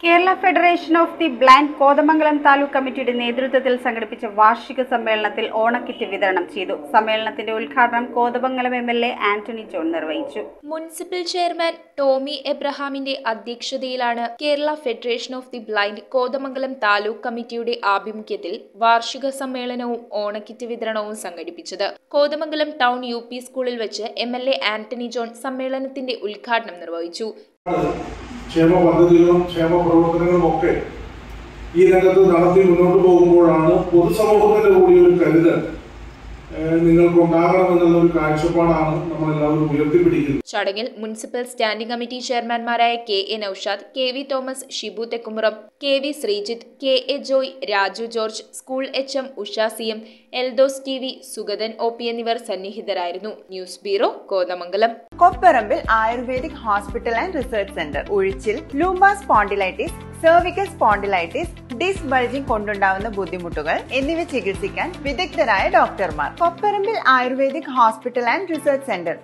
Kerala federation of the blind Kothamangalam taluk കമ്മിറ്റിയുടെ നേതൃത്വത്തിൽ സംഘടിപ്പിച്ച വാർഷിക സമ്മേളനത്തിൽ ഓണക്കിറ്റ് വിതരണം ചെയ്തു സമ്മേളനത്തിന്റെ ഉദ്ഘാടനം Kothamangalam M L A Antony John നിർവഹിച്ചു മുനിസിപ്പൽ ചെയർമാൻ ടോമി എബ്രഹാമിന്റെ അധ്യക്ഷതയിലാണ് Kerala federation of the blind Kothamangalam taluk കമ്മിറ്റിയുടെ ആഭിമുഖ്യത്തിൽ വാർഷിക സമ്മേളനവും ഓണക്കിറ്റ് വിതരണവും സംഘടിപ്പിച്ചത് കോതമംഗലം ടൗൺ യു പി സ്കൂളിൽ വെച്ച് M L A Antony John സമ്മേളനത്തിന്റെ ഉദ്ഘാടനം നിർവഹിച്ചു ക്ഷേമ പദ്ധതികളും ക്ഷേമ പ്രവർത്തനങ്ങളും ഒക്കെ ഈ രംഗത്ത് നടത്തി മുന്നോട്ട് പോകുമ്പോഴാണ് പൊതുസമൂഹത്തിന്റെ കൂടി ഒരു കരുതൽ ഏഹ്, നിങ്ങൾക്കുണ്ടാകണമെന്നുള്ള ഒരു കാഴ്ചപ്പാടാണ് നമ്മൾ എല്ലാവരും ഉയർത്തിപ്പിടിക്കുന്നത് ചടങ്ങിൽ മുനിസിപ്പൽ സ്റ്റാൻഡിംഗ് കമ്മിറ്റി ചെയർമാൻമാരായ K A Naushad K V Thomas Shibu Thekkumuram K V Sreejith K A Joy Raju George school H M Usha C M Eldhose T V Sugathan O P എന്നിവർ സന്നിഹിതരായിരുന്നു news bureau Kothamangalam Kopparambil ayurvedic hospital and research centre ഉഴിച്ചിൽ lumbar spondylitis cervical spondylitis disc bulging കൊണ്ടുണ്ടാവുന്ന ബുദ്ധിമുട്ടുകൾ എന്നിവ ചികിത്സിക്കാൻ വിദഗ്ധരായ ഡോക്ടർമാർ Kopparambil ayurvedic hospital and research centre